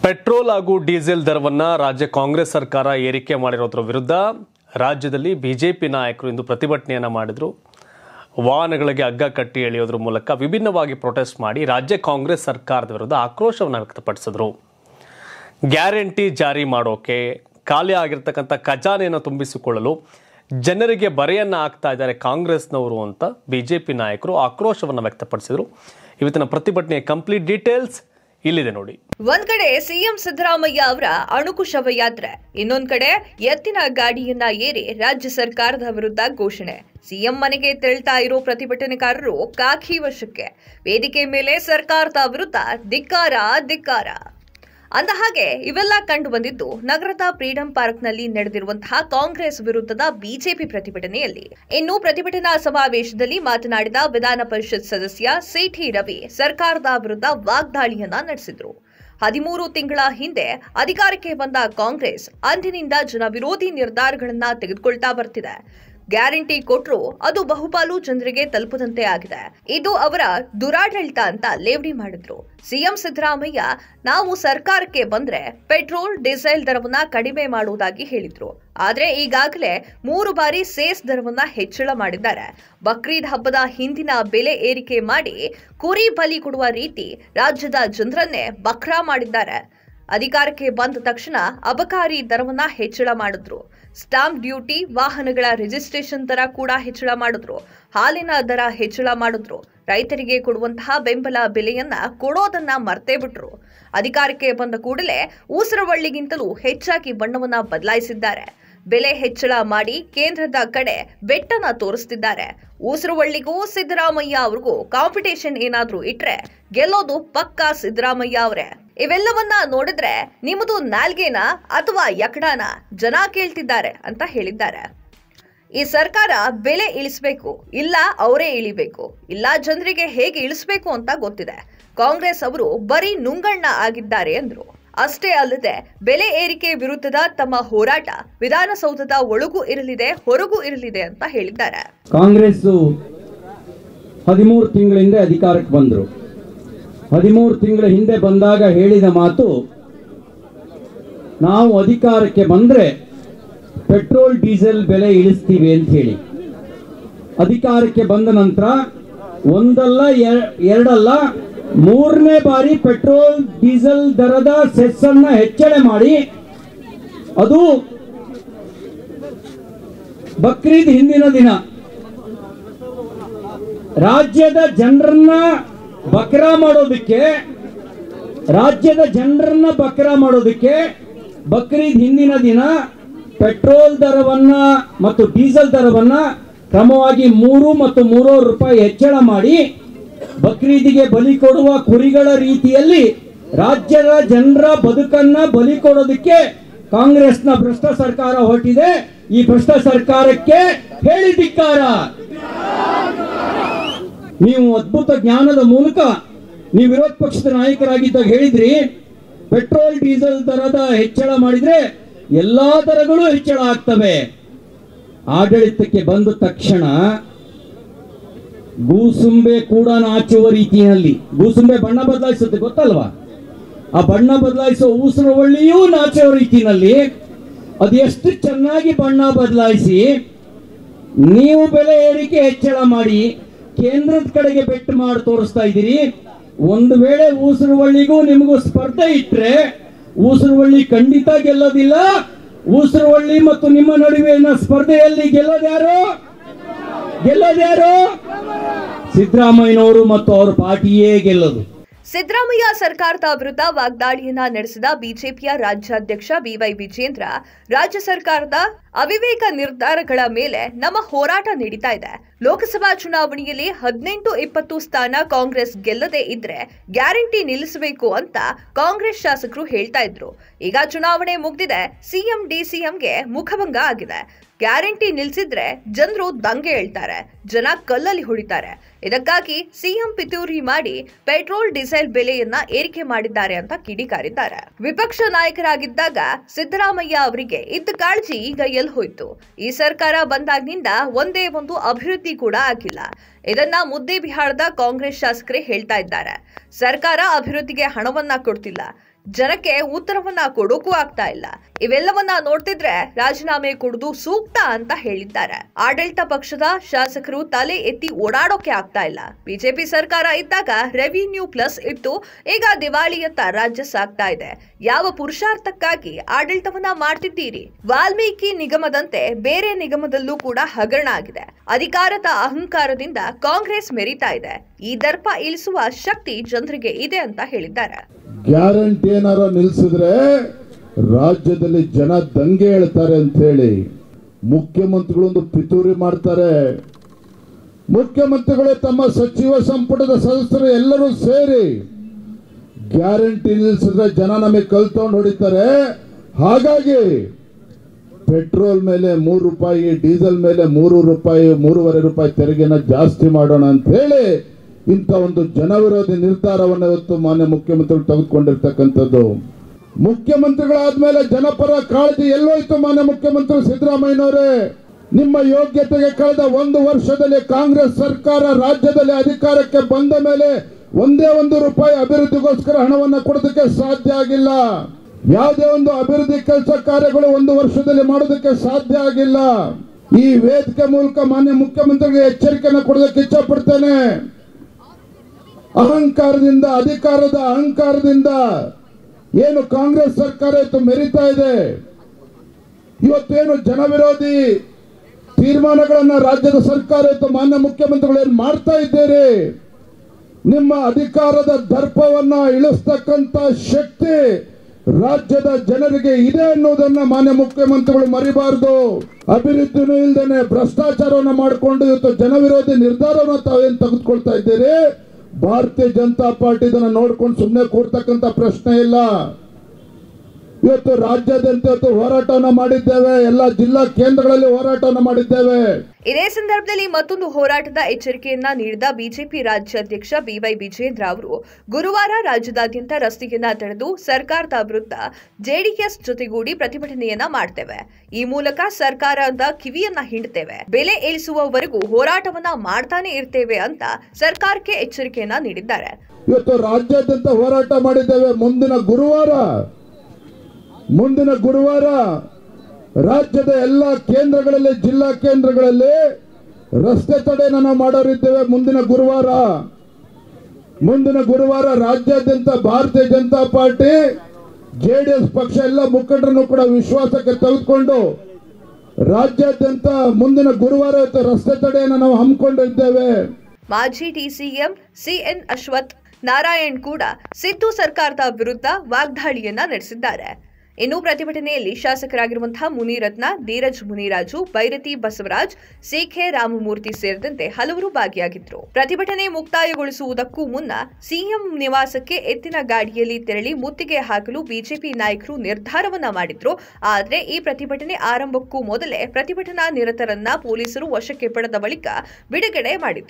petrol ಹಾಗೂ diesel ದರವನ್ನ ರಾಜ್ಯ ಕಾಂಗ್ರೆಸ್ ಸರ್ಕಾರ ಏರಿಕೆ ಮಾಡಿರೋದ್ರ ವಿರುದ್ಧ ರಾಜ್ಯದಲ್ಲಿ ಬಿಜೆಪಿ ನಾಯಕರು ಇಂದು ಪ್ರತಿಭಟನೆಯನ್ನ ಮಾಡಿದ್ರು ವಾಹನಗಳಿಗೆ ಹಗ್ಗ ಕಟ್ಟಿ ಎಳೆಯೋದ್ರ ಮೂಲಕ ವಿಭಿನ್ನವಾಗಿ ಪ್ರೊಟೆಸ್ಟ್ ಮಾಡಿ ರಾಜ್ಯ ಕಾಂಗ್ರೆಸ್ ಸರ್ಕಾರದ ವಿರುದ್ಧ ಆಕ್ರೋಶವನ್ನು ವ್ಯಕ್ತಪಡಿಸಿದ್ರು ಗ್ಯಾರಂಟಿ ಜಾರಿ ಮಾಡೋಕೆ ಖಾಲಿ ಆಗಿರ್ತಕ್ಕಂಥ ಖಜಾನೆಯನ್ನು ತುಂಬಿಸಿಕೊಳ್ಳಲು ಜನರಿಗೆ ಬರೆಯನ್ನ ಹಾಕ್ತಾ ಇದ್ದಾರೆ ಕಾಂಗ್ರೆಸ್ನವರು ಅಂತ ಬಿಜೆಪಿ ನಾಯಕರು ಆಕ್ರೋಶವನ್ನು ವ್ಯಕ್ತಪಡಿಸಿದರು ಇವತ್ತಿನ ಪ್ರತಿಭಟನೆಯ ಕಂಪ್ಲೀಟ್ ಡೀಟೇಲ್ಸ್ ಇಲ್ಲಿದೆ ನೋಡಿ ಒಂದ್ ಕಡೆ ಸಿಎಂ ಸಿದ್ದರಾಮಯ್ಯ ಅವರ ಅಣುಕು ಶವಯಾತ್ರೆ ಇನ್ನೊಂದ್ ಕಡೆ ಎತ್ತಿನ ಗಾಡಿಯನ್ನ ಏರಿ ರಾಜ್ಯ ಸರ್ಕಾರದ ವಿರುದ್ಧ ಘೋಷಣೆ ಸಿಎಂ ಮನೆಗೆ ತೆರಳ್ತಾ ಇರೋ ಪ್ರತಿಭಟನೆಕಾರರು ಕಾಕಿ ವಶಕ್ಕೆ ವೇದಿಕೆ ಮೇಲೆ ಸರ್ಕಾರದ ವಿರುದ್ಧ ಧಿಕ್ಕಾರ ಧಿಕ್ಕಾರ ಅಂದ ಹಾಗೆ ಇವೆಲ್ಲ ಕಂಡು ಬಂದಿದ್ದು ನಗರದ ಫ್ರೀಡಂ ಪಾರ್ಕ್ನಲ್ಲಿ ನಡೆದಿರುವಂತಹ ಕಾಂಗ್ರೆಸ್ ವಿರುದ್ಧದ ಬಿಜೆಪಿ ಪ್ರತಿಭಟನೆಯಲ್ಲಿ ಇನ್ನು ಪ್ರತಿಭಟನಾ ಸಮಾವೇಶದಲ್ಲಿ ಮಾತನಾಡಿದ ವಿಧಾನ ಪರಿಷತ್ ಸದಸ್ಯ ಸೇಠಿ ರವಿ ಸರ್ಕಾರದ ವಿರುದ್ಧ ವಾಗ್ದಾಳಿಯನ್ನ ನಡೆಸಿದ್ರು ಹದಿಮೂರು ತಿಂಗಳ ಹಿಂದೆ ಅಧಿಕಾರಕ್ಕೆ ಬಂದ ಕಾಂಗ್ರೆಸ್ ಅಂದಿನಿಂದ ಜನ ವಿರೋಧಿ ನಿರ್ಧಾರಗಳನ್ನ ತೆಗೆದುಕೊಳ್ತಾ ಬರ್ತಿದೆ ಗ್ಯಾರಂಟಿ ಕೊಟ್ರು ಅದು ಬಹುಪಾಲು ಜನರಿಗೆ ತಲುಪದಂತೆ ಆಗಿದೆ ಇದು ಅವರ ದುರಾಡಳಿತ ಅಂತ ಲೇವಡಿ ಮಾಡಿದ್ರು ಸಿಎಂ ಸಿದ್ದರಾಮಯ್ಯ ನಾವು ಸರ್ಕಾರಕ್ಕೆ ಬಂದ್ರೆ ಪೆಟ್ರೋಲ್ ಡೀಸೆಲ್ ದರವನ್ನ ಕಡಿಮೆ ಮಾಡುವುದಾಗಿ ಹೇಳಿದ್ರು ಆದ್ರೆ ಈಗಾಗಲೇ ಮೂರು ಬಾರಿ ಸೇಸ್ ದರವನ್ನ ಹೆಚ್ಚಳ ಮಾಡಿದ್ದಾರೆ ಬಕ್ರೀದ್ ಹಬ್ಬದ ಹಿಂದಿನ ಬೆಲೆ ಏರಿಕೆ ಮಾಡಿ ಕುರಿ ಬಲಿ ಕೊಡುವ ರೀತಿ ರಾಜ್ಯದ ಜನರನ್ನೇ ಬಕ್ರಾ ಮಾಡಿದ್ದಾರೆ ಅಧಿಕಾರಕ್ಕೆ ಬಂದ ತಕ್ಷಣ ಅಬಕಾರಿ ದರವನ್ನ ಹೆಚ್ಚಳ ಮಾಡಿದ್ರು ಸ್ಟಾಂಪ್ ಡ್ಯೂಟಿ ವಾಹನಗಳ ರಿಜಿಸ್ಟ್ರೇಷನ್ ದರ ಕೂಡ ಹೆಚ್ಚಳ ಮಾಡಿದ್ರು ಹಾಲಿನ ದರ ಹೆಚ್ಚಳ ಮಾಡಿದ್ರು ರೈತರಿಗೆ ಕೊಡುವಂತಹ ಬೆಂಬಲ ಬೆಲೆಯನ್ನ ಕೊಡೋದನ್ನ ಮರ್ತೇ ಬಿಟ್ರು ಅಧಿಕಾರಕ್ಕೆ ಬಂದ ಕೂಡಲೇ ಊಸರವಳ್ಳಿಗಿಂತಲೂ ಹೆಚ್ಚಾಗಿ ಬಣ್ಣವನ್ನ ಬದಲಾಯಿಸಿದ್ದಾರೆ ಬೆಲೆ ಹೆಚ್ಚಳ ಮಾಡಿ ಕೇಂದ್ರದ ಕಡೆ ಬೆಟ್ಟನ ತೋರಿಸ್ತಿದ್ದಾರೆ ಊಸರವಳ್ಳಿಗೂ ಸಿದ್ದರಾಮಯ್ಯ ಅವ್ರಿಗೂ ಕಾಂಪಿಟೇಷನ್ ಏನಾದ್ರೂ ಇಟ್ರೆ ಗೆಲ್ಲೋದು ಪಕ್ಕಾ ಸಿದ್ದರಾಮಯ್ಯ ಅವರೇ ಇವೆಲ್ಲವನ್ನ ನೋಡಿದ್ರೆ ನಿಮ್ಮದು ನಾಲ್ಗೆನ ಅಥವಾ ಯಕಡಾನ ಜನ ಕೇಳ್ತಿದ್ದಾರೆ ಅಂತ ಹೇಳಿದ್ದಾರೆ ಈ ಸರ್ಕಾರ ಬೆಲೆ ಇಳಿಸಬೇಕು ಇಲ್ಲ ಅವರೇ ಇಳಿಬೇಕು ಇಲ್ಲ ಜನರಿಗೆ ಹೇಗೆ ಇಳಿಸಬೇಕು ಅಂತ ಗೊತ್ತಿದೆ ಕಾಂಗ್ರೆಸ್ ಅವರು ಬರೀ ನುಂಗಣ್ಣ ಆಗಿದ್ದಾರೆ ಎಂದ್ರು ಅಷ್ಟೇ ಅಲ್ಲದೆ ಬೆಲೆ ಏರಿಕೆ ವಿರುದ್ಧದ ತಮ್ಮ ಹೋರಾಟ ವಿಧಾನಸೌಧದ ಒಳಗೂ ಇರಲಿದೆ ಹೊರಗೂ ಇರಲಿದೆ ಅಂತ ಹೇಳಿದ್ದಾರೆ ಕಾಂಗ್ರೆಸ್ ಹದಿಮೂರು ತಿಂಗಳ ಹಿಂದೆ ಅಧಿಕಾರಕ್ಕೆ ಬಂದರು ಹದಿಮೂರು ತಿಂಗಳ ಹಿಂದೆ ಬಂದಾಗ ಹೇಳಿದ ಮಾತು ನಾವು ಅಧಿಕಾರಕ್ಕೆ ಬಂದರೆ ಪೆಟ್ರೋಲ್ ಡೀಸೆಲ್ ಬೆಲೆ ಇಳಿಸ್ತೀವಿ ಅಂತ ಹೇಳಿ ಅಧಿಕಾರಕ್ಕೆ ಬಂದ ನಂತರ ಒಂದಲ್ಲ ಎರ- ಎರಡಲ್ಲ ಮೂರನೇ ಬಾರಿ ಪೆಟ್ರೋಲ್ ಡೀಸೆಲ್ ದರದ ಸೆಸ್ ಅನ್ನ ಹೆಚ್ಚಳ ಮಾಡಿ ಅದು ಬಕ್ರೀದ್ ಹಿಂದಿನ ದಿನ ರಾಜ್ಯದ ಜನರನ್ನ ಬಕ್ರಾ ಮಾಡೋದಕ್ಕೆ ರಾಜ್ಯದ ಜನರನ್ನ ಬಕ್ರಾ ಮಾಡೋದಕ್ಕೆ ಬಕ್ರೀದ್ ಹಿಂದಿನ ದಿನ ಪೆಟ್ರೋಲ್ ದರವನ್ನ ಮತ್ತು ಡೀಸೆಲ್ ದರವನ್ನ ಕ್ರಮವಾಗಿ ಮೂರು ಮತ್ತು ಮೂರೂವರೆ ರೂಪಾಯಿ ಹೆಚ್ಚಳ ಮಾಡಿ ಬಕ್ರೀದಿಗೆ ಬಲಿ ಕೊಡುವ ಕುರಿಗಳ ರೀತಿಯಲ್ಲಿ ರಾಜ್ಯದ ಜನರ ಬದುಕನ್ನ ಬಲಿ ಕೊಡೋದಕ್ಕೆ ಕಾಂಗ್ರೆಸ್ನ ಭ್ರಷ್ಟ ಸರ್ಕಾರ ಹೊರಟಿದೆ ಈ ಭ್ರಷ್ಟ ಸರ್ಕಾರಕ್ಕೆ ಹೇಳಿ ಧಿಕ್ಕಾರ ನೀವು ಅದ್ಭುತ ಜ್ಞಾನದ ಮೂಲಕ ನೀವು ವಿರೋಧ ಪಕ್ಷದ ನಾಯಕರಾಗಿದ್ದಾಗ ಹೇಳಿದ್ರಿ ಪೆಟ್ರೋಲ್ ಡೀಸೆಲ್ ದರದ ಹೆಚ್ಚಳ ಮಾಡಿದ್ರೆ ಎಲ್ಲಾ ದರಗಳು ಹೆಚ್ಚಳ ಆಗ್ತವೆ ಆಡಳಿತಕ್ಕೆ ಬಂದ ತಕ್ಷಣ ಗೂಸುಂಬೆ ಕೂಡ ನಾಚುವ ರೀತಿಯಲ್ಲಿ ಗೂಸುಂಬೆ ಬಣ್ಣ ಬದಲಾಯಿಸುತ್ತೆ ಗೊತ್ತಲ್ವಾ ಆ ಬಣ್ಣ ಬದಲಾಯಿಸುವ ಊಸರವಳ್ಳಿಯೂ ನಾಚುವ ರೀತಿಯಲ್ಲಿ ಅದು ಎಷ್ಟು ಚೆನ್ನಾಗಿ ಬಣ್ಣ ಬದಲಾಯಿಸಿ ನೀವು ಬೆಲೆ ಏರಿಕೆ ಹೆಚ್ಚಳ ಮಾಡಿ ಕೇಂದ್ರದ ಕಡೆಗೆ ಬೆಟ್ಟು ಮಾಡಿ ತೋರಿಸ್ತಾ ಇದ್ದೀರಿ ಒಂದು ವೇಳೆ ಊಸರವಳ್ಳಿಗೂ ನಿಮಗೂ ಸ್ಪರ್ಧೆ ಇಟ್ರೆ ಊಸರವಳ್ಳಿ ಖಂಡಿತ ಗೆಲ್ಲೋದಿಲ್ಲ ಊಸರವಳ್ಳಿ ಮತ್ತು ನಿಮ್ಮ ನಡುವಿನ ಸ್ಪರ್ಧೆಯಲ್ಲಿ ಗೆಲ್ಲೋದ್ಯಾರು ಗೆಲ್ಲೋದ್ಯಾರು ಸಿದ್ದರಾಮಯ್ಯನವರು ಮತ್ತು ಅವ್ರ ಪಾರ್ಟಿಯೇ ಗೆಲ್ಲೋದು ಸಿದ್ದರಾಮಯ್ಯ ಸರ್ಕಾರದ ವಿರುದ್ಧ ವಾಗ್ದಾಳಿಯನ್ನ ನಡೆಸಿದ ಬಿಜೆಪಿಯ ರಾಜ್ಯಾಧ್ಯಕ್ಷ ಬಿವೈ ವಿಜೇಂದ್ರ ರಾಜ್ಯ ಸರ್ಕಾರದ ಅವಿವೇಕ ನಿರ್ಧಾರಗಳ ಮೇಲೆ ನಮ್ಮ ಹೋರಾಟ ನಡೀತಾ ಇದೆ ಲೋಕಸಭಾ ಚುನಾವಣೆಯಲ್ಲಿ ಹದಿನೆಂಟು ಇಪ್ಪತ್ತು ಸ್ಥಾನ ಕಾಂಗ್ರೆಸ್ ಗೆಲ್ಲದೆ ಇದ್ರೆ ಗ್ಯಾರಂಟಿ ನಿಲ್ಲಿಸಬೇಕು ಅಂತ ಕಾಂಗ್ರೆಸ್ ಶಾಸಕರು ಹೇಳ್ತಾ ಇದ್ರು ಈಗ ಚುನಾವಣೆ ಮುಗ್ದಿದೆ ಸಿಎಂ ಡಿಸಿಎಂಗೆ ಮುಖಭಂಗ ಆಗಿದೆ ಗ್ಯಾರಂಟಿ ನಿಲ್ಸಿದ್ರೆ ಜನರು ದಂಗೆ ಹೇಳ್ತಾರೆ ಜನ ಕಲ್ಲಲ್ಲಿ ಹೊಡಿತಾರೆ ಇದಕ್ಕಾಗಿ ಸಿಎಂ ಪಿತೂರಿ ಮಾಡಿ ಪೆಟ್ರೋಲ್ ಡೀಸೆಲ್ ಬೆಲೆಯನ್ನ ಏರಿಕೆ ಮಾಡಿದ್ದಾರೆ ಅಂತ ಕಿಡಿಕಾರಿದ್ದಾರೆ ವಿಪಕ್ಷ ನಾಯಕರಾಗಿದ್ದಾಗ ಸಿದ್ದರಾಮಯ್ಯ ಅವರಿಗೆ ಇದ್ದ ಕಾಳಜಿ ಈಗ ಎಲ್ಲಿ ಹೋಯ್ತು ಈ ಸರ್ಕಾರ ಬಂದಾಗಿನಿಂದ ಒಂದೇ ಒಂದು ಅಭಿವೃದ್ಧಿ ಕೂಡ ಆಗಿಲ್ಲ ಇದನ್ನ ಮುದ್ದೆ ಬಿಹಾರದ ಕಾಂಗ್ರೆಸ್ ಶಾಸಕರೇ ಹೇಳ್ತಾ ಇದ್ದಾರೆ ಸರ್ಕಾರ ಅಭಿವೃದ್ಧಿಗೆ ಹಣವನ್ನ ಕೊಡ್ತಿಲ್ಲ ಜನಕ್ಕೆ ಉತ್ತರವನ್ನ ಕೊಡೋಕು ಆಗ್ತಾ ಇಲ್ಲ ಇವೆಲ್ಲವನ್ನ ನೋಡ್ತಿದ್ರೆ ರಾಜೀನಾಮೆ ಕೊಡುದು ಸೂಕ್ತ ಅಂತ ಹೇಳಿದ್ದಾರೆ ಆಡಳಿತ ಪಕ್ಷದ ಶಾಸಕರು ತಲೆ ಎತ್ತಿ ಓಡಾಡೋಕೆ ಆಗ್ತಾ ಇಲ್ಲ ಬಿಜೆಪಿ ಸರ್ಕಾರ ಇದ್ದಾಗ ರೆವಿನ್ಯೂ ಪ್ಲಸ್ ಇತ್ತು ಈಗ ದಿವಾಳಿಯತ್ತ ರಾಜ್ಯ ಸಾಗ್ತಾ ಇದೆ ಯಾವ ಪುರುಷಾರ್ಥಕ್ಕಾಗಿ ಆಡಳಿತವನ್ನ ಮಾಡ್ತಿದ್ದೀರಿ ವಾಲ್ಮೀಕಿ ನಿಗಮದಂತೆ ಬೇರೆ ನಿಗಮದಲ್ಲೂ ಕೂಡ ಹಗರಣ ಆಗಿದೆ ಅಧಿಕಾರದ ಅಹಂಕಾರದಿಂದ ಕಾಂಗ್ರೆಸ್ ಮೆರಿತಾ ಇದೆ ಈ ದರ್ಪ ಇಳಿಸುವ ಶಕ್ತಿ ಜನರಿಗೆ ಇದೆ ಅಂತ ಹೇಳಿದ್ದಾರೆ ಗ್ಯಾರಂಟಿ ಏನಾರ ನಿಲ್ಸಿದ್ರೆ ರಾಜ್ಯದಲ್ಲಿ ಜನ ದಂಗೆ ಹೇಳ್ತಾರೆ ಅಂತ ಹೇಳಿ ಮುಖ್ಯಮಂತ್ರಿಗಳೊಂದು ಪಿತೂರಿ ಮಾಡ್ತಾರೆ ಮುಖ್ಯಮಂತ್ರಿಗಳು ತಮ್ಮ ಸಚಿವ ಸಂಪುಟದ ಸದಸ್ಯರು ಎಲ್ಲರೂ ಸೇರಿ ಗ್ಯಾರಂಟಿ ನಿಲ್ಸಿದ್ರೆ ಜನ ನಮಗೆ ಕಲ್ತೊಂಡು ಹೊಡಿತಾರೆ ಹಾಗಾಗಿ ಪೆಟ್ರೋಲ್ ಮೇಲೆ ಮೂರು ರೂಪಾಯಿ ಡೀಸೆಲ್ ಮೇಲೆ ಮೂರು ರೂಪಾಯಿ ಮೂರುವರೆ ರೂಪಾಯಿ ತೆರಿಗೆನ ಜಾಸ್ತಿ ಮಾಡೋಣ ಅಂತ ಹೇಳಿ ಇಂಥ ಒಂದು ಜನವಿರೋಧಿ ನಿರ್ಧಾರವನ್ನು ಇವತ್ತು ಮಾನ್ಯ ಮುಖ್ಯಮಂತ್ರಿಗಳು ತೆಗೆದುಕೊಂಡಿರ್ತಕ್ಕಂಥದ್ದು ಮುಖ್ಯಮಂತ್ರಿಗಳಾದ್ಮೇಲೆ ಜನಪರ ಕಾಳಜಿ ಎಲ್ಲೋಯ್ತು ಮಾನ್ಯ ಮುಖ್ಯಮಂತ್ರಿ ಸಿದ್ದರಾಮಯ್ಯನವರೇ ನಿಮ್ಮ ಯೋಗ್ಯತೆಗೆ ಕಳೆದ ಒಂದು ವರ್ಷದಲ್ಲಿ ಕಾಂಗ್ರೆಸ್ ಸರ್ಕಾರ ರಾಜ್ಯದಲ್ಲಿ ಅಧಿಕಾರಕ್ಕೆ ಬಂದ ಮೇಲೆ ಒಂದೇ ಒಂದು ರೂಪಾಯಿ ಅಭಿವೃದ್ಧಿಗೋಸ್ಕರ ಹಣವನ್ನು ಕೊಡೋದಕ್ಕೆ ಸಾಧ್ಯ ಆಗಿಲ್ಲ ಯಾವುದೇ ಒಂದು ಅಭಿವೃದ್ಧಿ ಕೆಲಸ ಕಾರ್ಯಗಳು ಒಂದು ವರ್ಷದಲ್ಲಿ ಮಾಡೋದಕ್ಕೆ ಸಾಧ್ಯ ಆಗಿಲ್ಲ ಈ ವೇದಿಕೆ ಮೂಲಕ ಮಾನ್ಯ ಮುಖ್ಯಮಂತ್ರಿಗೆ ಎಚ್ಚರಿಕೆಯನ್ನು ಕೊಡೋದಕ್ಕೆ ಇಚ್ಛಪಡ್ತೇನೆ ಅಹಂಕಾರದಿಂದ ಅಧಿಕಾರದ ಅಹಂಕಾರದಿಂದ ಏನು ಕಾಂಗ್ರೆಸ್ ಸರ್ಕಾರ ಇವತ್ತು ಮೆರಿತಾ ಇದೆ ಇವತ್ತೇನು ಜನವಿರೋಧಿ ತೀರ್ಮಾನಗಳನ್ನ ರಾಜ್ಯದ ಸರ್ಕಾರ ಇವತ್ತು ಮಾನ್ಯ ಮುಖ್ಯಮಂತ್ರಿಗಳು ಏನು ಮಾಡ್ತಾ ಇದ್ದೀರಿ ನಿಮ್ಮ ಅಧಿಕಾರದ ದರ್ಪವನ್ನ ಇಳಿಸ್ತಕ್ಕಂತ ಶಕ್ತಿ ರಾಜ್ಯದ ಜನರಿಗೆ ಇದೆ ಅನ್ನೋದನ್ನ ಮಾನ್ಯ ಮುಖ್ಯಮಂತ್ರಿಗಳು ಮರಿಬಾರದು ಅಭಿವೃದ್ಧಿನೂ ಇಲ್ದೇನೆ ಭ್ರಷ್ಟಾಚಾರವನ್ನ ಮಾಡಿಕೊಂಡು ಇವತ್ತು ಜನವಿರೋಧಿ ನಿರ್ಧಾರವನ್ನ ತಾವೇನು ತೆಗೆದುಕೊಳ್ತಾ ಇದ್ದೀರಿ ಭಾರತೀಯ ಜನತಾ ಪಾರ್ಟಿ ಇದನ್ನ ನೋಡ್ಕೊಂಡು ಸುಮ್ಮನೆ ಕೂರ್ತಕ್ಕಂತ ಪ್ರಶ್ನೆ ಇಲ್ಲ ಇವತ್ತು ರಾಜ್ಯಾದ್ಯಂತ ಇವತ್ತು ಹೋರಾಟವನ್ನ ಮಾಡಿದ್ದೇವೆ ಎಲ್ಲ ಜಿಲ್ಲಾ ಕೇಂದ್ರಗಳಲ್ಲಿ ಹೋರಾಟವನ್ನ ಮಾಡಿದ್ದೇವೆ ಇದೇ ಸಂದರ್ಭದಲ್ಲಿ ಮತ್ತೊಂದು ಹೋರಾಟದ ಎಚ್ಚರಿಕೆಯನ್ನ ನೀಡಿದ ಬಿಜೆಪಿ ರಾಜ್ಯಾಧ್ಯಕ್ಷ ಬಿವೈ ವಿಜೇಂದ್ರ ಅವರು ಗುರುವಾರ ರಾಜ್ಯದಾದ್ಯಂತ ರಸ್ತೆಯನ್ನ ತಡೆದು ಸರ್ಕಾರದ ವಿರುದ್ಧ ಜೆಡಿಎಸ್ ಜೊತೆಗೂಡಿ ಪ್ರತಿಭಟನೆಯನ್ನ ಮಾಡ್ತೇವೆ ಈ ಮೂಲಕ ಸರ್ಕಾರದ ಕಿವಿಯನ್ನ ಹಿಂಡ್ತೇವೆ ಬೆಲೆ ಇಳಿಸುವವರೆಗೂ ಹೋರಾಟವನ್ನ ಮಾಡ್ತಾನೆ ಇರ್ತೇವೆ ಅಂತ ಸರ್ಕಾರಕ್ಕೆ ಎಚ್ಚರಿಕೆಯನ್ನ ನೀಡಿದ್ದಾರೆ ಇವತ್ತು ರಾಜ್ಯಾದ್ಯಂತ ಹೋರಾಟ ಮಾಡಿದ್ದೇವೆ ಮುಂದಿನ ಗುರುವಾರ ಮುಂದಿನ ಗುರುವಾರ ರಾಜ್ಯದ ಎಲ್ಲ ಕೇಂದ್ರಗಳಲ್ಲಿ ಜಿಲ್ಲಾ ಕೇಂದ್ರಗಳಲ್ಲಿ ರಸ್ತೆ ತಡೆಯನ್ನು ನಾವು ಮಾಡೋರಿದ್ದೇವೆ ಮುಂದಿನ ಗುರುವಾರ ಮುಂದಿನ ಗುರುವಾರ ರಾಜ್ಯಾದ್ಯಂತ ಭಾರತೀಯ ಜನತಾ ಪಾರ್ಟಿ ಜೆಡಿಎಸ್ ಪಕ್ಷ ಎಲ್ಲ ಮುಖಂಡರನ್ನು ಕೂಡ ವಿಶ್ವಾಸಕ್ಕೆ ತೆಗೆದುಕೊಂಡು ರಾಜ್ಯಾದ್ಯಂತ ಮುಂದಿನ ಗುರುವಾರ ಇವತ್ತು ರಸ್ತೆ ತಡೆಯನ್ನು ನಾವು ಹಮ್ಮಿಕೊಂಡಿದ್ದೇವೆ ಮಾಜಿ ಡಿಸಿಎಂ ಸಿಎನ್ ಅಶ್ವಥ್ ನಾರಾಯಣ್ ಕೂಡ ಸಿದ್ದು ಸರ್ಕಾರದ ವಿರುದ್ಧ ವಾಗ್ದಾಳಿಯನ್ನ ನಡೆಸಿದ್ದಾರೆ ಇನ್ನು ಪ್ರತಿಭಟನೆಯಲ್ಲಿ ಶಾಸಕರಾಗಿರುವಂತಹ ಮುನಿರತ್ನ ಧೀರಜ್ ಮುನಿರಾಜು ಬೈರತಿ ಬಸವರಾಜ್ ಸಿಖೆ ರಾಮಮೂರ್ತಿ ಸೇರಿದಂತೆ ಹಲವರು ಭಾಗಿಯಾಗಿದ್ದರು ಪ್ರತಿಭಟನೆ ಮುಕ್ತಾಯಗೊಳಿಸುವುದಕ್ಕೂ ಮುನ್ನ ಸಿಎಂ ನಿವಾಸಕ್ಕೆ ಎತ್ತಿನ ಗಾಡಿಯಲ್ಲಿ ತೆರಳಿ ಮುತ್ತಿಗೆ ಹಾಕಲು ಬಿಜೆಪಿ ನಾಯಕರು ನಿರ್ಧಾರವನ್ನ ಮಾಡಿದ್ರು ಆದರೆ ಈ ಪ್ರತಿಭಟನೆ ಆರಂಭಕ್ಕೂ ಮೊದಲೇ ಪ್ರತಿಭಟನಾ ನಿರತರನ್ನ ಪೊಲೀಸರು ವಶಕ್ಕೆ ಪಡೆದ ಬಳಿಕ ಬಿಡುಗಡೆ ಮಾಡಿದ್ರು